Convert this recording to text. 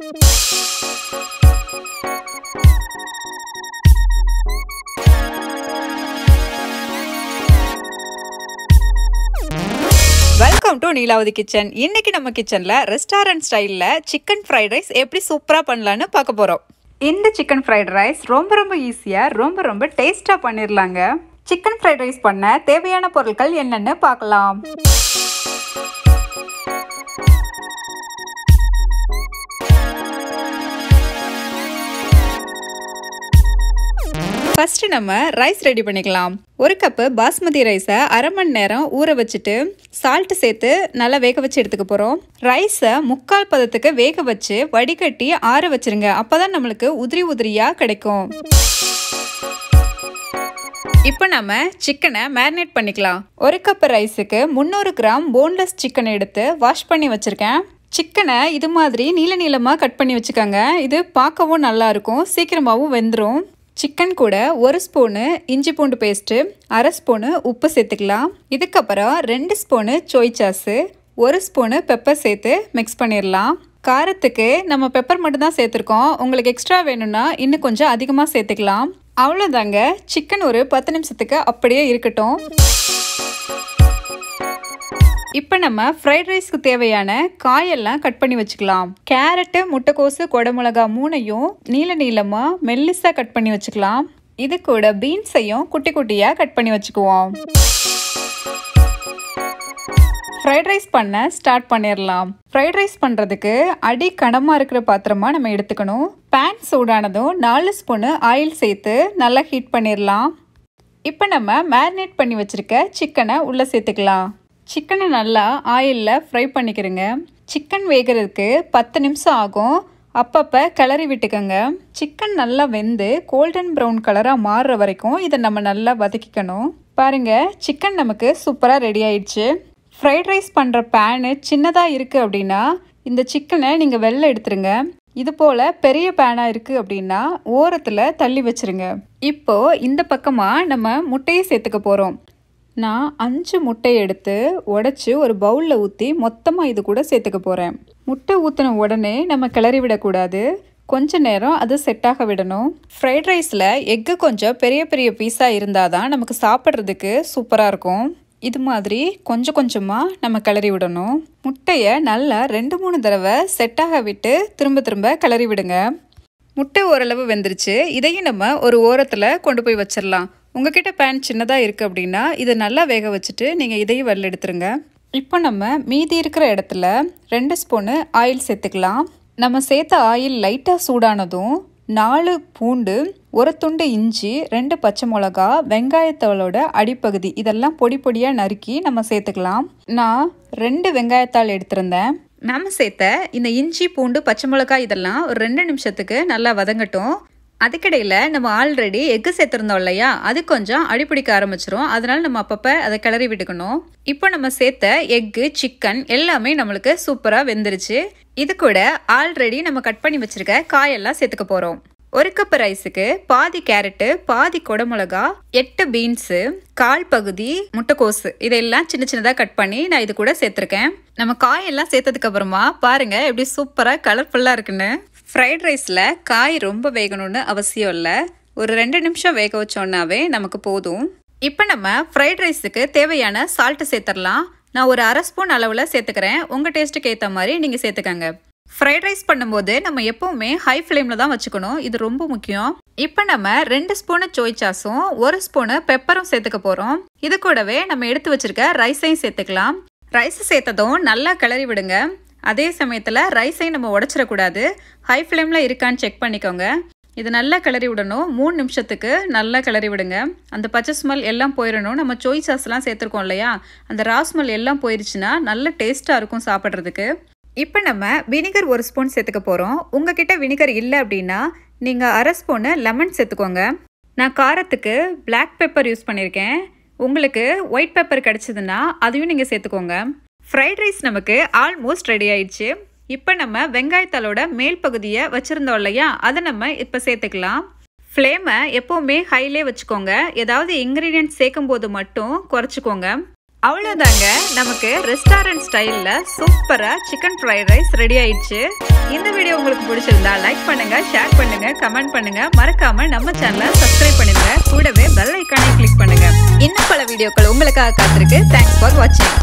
welcome to Neelavathi kitchen இன்னைக்கு நம்ம கிச்சனில் ரெஸ்டாரண்ட் ஸ்டைலில் சிக்கன் ஃப்ரைட் ரைஸ் எப்படி சூப்பராக பண்ணலான்னு பார்க்க போகிறோம் இந்த சிக்கன் ஃப்ரைட் ரைஸ் ரொம்ப ரொம்ப ஈஸியாக ரொம்ப ரொம்ப டேஸ்ட்டாக பண்ணிடலாங்க சிக்கன் ஃப்ரைட் ரைஸ் பண்ண தேவையான பொருட்கள் என்னென்னு பார்க்கலாம் ஃபஸ்ட்டு நம்ம ரைஸ் ரெடி பண்ணிக்கலாம் ஒரு கப்பு பாஸ்மதி ரைஸை அரை மணி நேரம் ஊற வச்சுட்டு சால்ட்டு சேர்த்து நல்லா வேக வச்சு எடுத்துக்க போகிறோம் ரைஸை முக்கால் பதத்துக்கு வேக வச்சு வடிகட்டி ஆற வச்சிருங்க அப்போ தான் நம்மளுக்கு உதிரி உதிரியாக கிடைக்கும் இப்போ நம்ம சிக்கனை மேரினேட் பண்ணிக்கலாம் ஒரு கப் ரைஸுக்கு முந்நூறு கிராம் போன்லெஸ் சிக்கன் எடுத்து வாஷ் பண்ணி வச்சுருக்கேன் சிக்கனை இது மாதிரி நீள நீளமாக கட் பண்ணி வச்சுக்கோங்க இது பார்க்கவும் நல்லா இருக்கும் சீக்கிரமாகவும் வெந்துடும் சிக்கன் கூட ஒரு ஸ்பூனு இஞ்சி பூண்டு பேஸ்ட்டு அரை ஸ்பூனு உப்பு சேர்த்துக்கலாம் இதுக்கப்புறம் ரெண்டு ஸ்பூனு சோய் சாஸு ஒரு ஸ்பூனு பெப்பர் சேர்த்து மிக்ஸ் பண்ணிடலாம் காரத்துக்கு நம்ம பெப்பர் மட்டும் தான் சேர்த்துருக்கோம் உங்களுக்கு எக்ஸ்ட்ரா வேணும்னா இன்னும் கொஞ்சம் அதிகமாக சேர்த்துக்கலாம் அவ்வளோதாங்க சிக்கன் ஒரு பத்து நிமிஷத்துக்கு அப்படியே இருக்கட்டும் இப்போ நம்ம ஃப்ரைட் ரைஸ்க்கு தேவையான காயெல்லாம் கட் பண்ணி வச்சுக்கலாம் கேரட்டு முட்டைக்கோசு கொடமிளகா மூணையும் நீல நீளமாக மெல்லிஸாக கட் பண்ணி வச்சுக்கலாம் இது கூட பீன்ஸையும் குட்டி குட்டியாக கட் பண்ணி வச்சுக்குவோம் ஃப்ரைட் ரைஸ் பண்ண ஸ்டார்ட் பண்ணிடலாம் ஃப்ரைட் ரைஸ் பண்ணுறதுக்கு அடி கனமாக இருக்கிற பாத்திரமா நம்ம எடுத்துக்கணும் பேன் சூடானதும் நாலு ஸ்பூனு ஆயில் சேர்த்து நல்லா ஹீட் பண்ணிடலாம் இப்போ நம்ம மேரினேட் பண்ணி வச்சுருக்க சிக்கனை உள்ளே சேர்த்துக்கலாம் சிக்கனை நல்லா ஆயிலில் ஃப்ரை பண்ணிக்கிறேங்க சிக்கன் வேகிறதுக்கு பத்து நிமிஷம் ஆகும் அப்பப்போ கிளறி விட்டுக்கோங்க சிக்கன் நல்லா வெந்து கோல்டன் ப்ரௌன் கலராக மாறுற வரைக்கும் இதை நம்ம நல்லா வதக்கிக்கணும் பாருங்கள் சிக்கன் நமக்கு சூப்பராக ரெடி ஆயிடுச்சு ஃப்ரைட் ரைஸ் பண்ணுற பேனு சின்னதாக இருக்குது அப்படின்னா இந்த சிக்கனை நீங்கள் வெளில எடுத்துருங்க இது போல் பெரிய பேனாக இருக்குது அப்படின்னா ஓரத்தில் தள்ளி வச்சுருங்க இப்போது இந்த பக்கமாக நம்ம முட்டையை சேர்த்துக்க போகிறோம் நான் அஞ்சு முட்டையை எடுத்து உடச்சி ஒரு பவுலில் ஊற்றி மொத்தமாக இது கூட சேர்த்துக்க போகிறேன் முட்டை ஊற்றின உடனே நம்ம கிளறி விடக்கூடாது கொஞ்ச நேரம் அது செட்டாக விடணும் ஃப்ரைட் ரைஸில் எக்கு கொஞ்சம் பெரிய பெரிய பீஸாக இருந்தால் தான் நமக்கு சாப்பிட்றதுக்கு சூப்பராக இருக்கும் இது மாதிரி கொஞ்சம் கொஞ்சமாக நம்ம கிளறி விடணும் முட்டையை நல்லா ரெண்டு மூணு தடவை செட்டாக விட்டு திரும்ப திரும்ப கிளறி விடுங்க முட்டை ஓரளவு வெந்துருச்சு இதையும் நம்ம ஒரு ஓரத்தில் கொண்டு போய் வச்சிடலாம் உங்ககிட்ட பேன் சின்னதாக இருக்குது அப்படின்னா இதை நல்லா வேக வச்சுட்டு நீங்கள் இதையும் வெளில எடுத்துருங்க இப்போ நம்ம மீதி இருக்கிற இடத்துல ரெண்டு ஸ்பூனு ஆயில் சேர்த்துக்கலாம் நம்ம சேர்த்த ஆயில் லைட்டாக சூடானதும் நாலு பூண்டு ஒரு துண்டு இஞ்சி ரெண்டு பச்சை மிளகா வெங்காயத்தோலோட அடிப்பகுதி இதெல்லாம் பொடி பொடியாக நறுக்கி நம்ம சேர்த்துக்கலாம் நான் ரெண்டு வெங்காயத்தாள் எடுத்திருந்தேன் நம்ம சேர்த்த இந்த இஞ்சி பூண்டு பச்சை மிளகாய் இதெல்லாம் ஒரு ரெண்டு நிமிஷத்துக்கு நல்லா வதங்கட்டும் அதுக்கிடையில் நம்ம ஆல்ரெடி எக்கு சேர்த்துருந்தோம் இல்லையா அது கொஞ்சம் அடிப்பிடிக்க ஆரம்பிச்சிரும் அதனால நம்ம அப்பப்போ அதை கிளறி விட்டுக்கணும் இப்போ நம்ம சேர்த்த எக்கு சிக்கன் எல்லாமே நம்மளுக்கு சூப்பராக வெந்துருச்சு இது கூட ஆல்ரெடி நம்ம கட் பண்ணி வச்சிருக்க காயெல்லாம் சேர்த்துக்க போகிறோம் ஒரு கப் ரைஸுக்கு பாதி கேரட்டு பாதி கொடமிளகா எட்டு பீன்ஸு கால் பகுதி முட்டைக்கோசு இதெல்லாம் சின்ன சின்னதாக கட் பண்ணி நான் இது கூட சேர்த்துருக்கேன் நம்ம காயெல்லாம் சேர்த்ததுக்கு அப்புறமா பாருங்க எப்படி சூப்பராக கலர்ஃபுல்லாக இருக்குன்னு ஃப்ரைட் ரைஸில் காய் ரொம்ப வேகணும்னு அவசியம் இல்லை ஒரு ரெண்டு நிமிஷம் வேக வச்சோன்னாவே நமக்கு போதும் இப்போ நம்ம ஃப்ரைட் ரைஸுக்கு தேவையான சால்ட்டு சேர்த்துடலாம் நான் ஒரு அரை ஸ்பூன் அளவில் சேர்த்துக்கிறேன் உங்கள் டேஸ்ட்டுக்கு ஏற்ற மாதிரி நீங்கள் சேர்த்துக்கங்க ஃப்ரைட் ரைஸ் பண்ணும்போது நம்ம எப்பவுமே ஹை ஃப்ளேமில் தான் வச்சுக்கணும் இது ரொம்ப முக்கியம் இப்போ நம்ம ரெண்டு ஸ்பூனு சோய் சாஸும் ஒரு ஸ்பூனு பெப்பரும் சேர்த்துக்க போகிறோம் இது கூடவே நம்ம எடுத்து வச்சிருக்க ரைஸையும் சேர்த்துக்கலாம் ரைஸ் சேர்த்ததும் நல்லா கிளறி விடுங்க அதே சமயத்தில் ரைஸையும் நம்ம உடச்சிடக்கூடாது ஹை ஃப்ளேமில் இருக்கான்னு செக் பண்ணிக்கோங்க இது நல்லா கிளறி விடணும் மூணு நிமிஷத்துக்கு நல்லா கிளறி விடுங்க அந்த பச்சை ஸ்மெல் எல்லாம் போயிடணும் நம்ம சோய் சாஸ்லாம் சேர்த்துருக்கோம் இல்லையா அந்த ரா ஸ்மெல் எல்லாம் போயிருச்சுன்னா நல்ல டேஸ்ட்டாக இருக்கும் சாப்பிட்றதுக்கு இப்போ நம்ம வினிகர் ஒரு ஸ்பூன் சேர்த்துக்க போகிறோம் உங்ககிட்ட வினிகர் இல்லை அப்படின்னா நீங்கள் அரை ஸ்பூனு லெமன் சேர்த்துக்கோங்க நான் காரத்துக்கு பிளாக் பெப்பர் யூஸ் பண்ணியிருக்கேன் உங்களுக்கு ஒயிட் பெப்பர் கிடச்சிதுன்னா அதையும் நீங்கள் சேர்த்துக்கோங்க ஃப்ரைட் ரைஸ் நமக்கு ஆல்மோஸ்ட் ரெடி ஆயிடுச்சு இப்போ நம்ம வெங்காயத்தாலோட மேல் பகுதியை வச்சுருந்தோம் இல்லையா அதை நம்ம இப்போ சேர்த்துக்கலாம் ஃப்ளேமை எப்போவுமே ஹைலே வச்சுக்கோங்க ஏதாவது இன்க்ரீடியன்ட் சேர்க்கும் போது மட்டும் குறைச்சிக்கோங்க அவ்வளோதாங்க நமக்கு ரெஸ்டாரண்ட் ஸ்டைலில் சூப்பராக சிக்கன் ஃப்ரைட் ரைஸ் ரெடி ஆயிடுச்சு இந்த வீடியோ உங்களுக்கு பிடிச்சிருந்தா லைக் பண்ணுங்க ஷேர் பண்ணுங்க கமெண்ட் பண்ணுங்க மறக்காம நம்ம சேனலை சப்ஸ்கிரைப் பண்ணுங்க கூடவே பெல் ஐக்கானை கிளிக் பண்ணுங்க இன்னும் பல வீடியோக்கள் உங்களுக்காக காத்திருக்கு தேங்க்ஸ் ஃபார் வாட்சிங்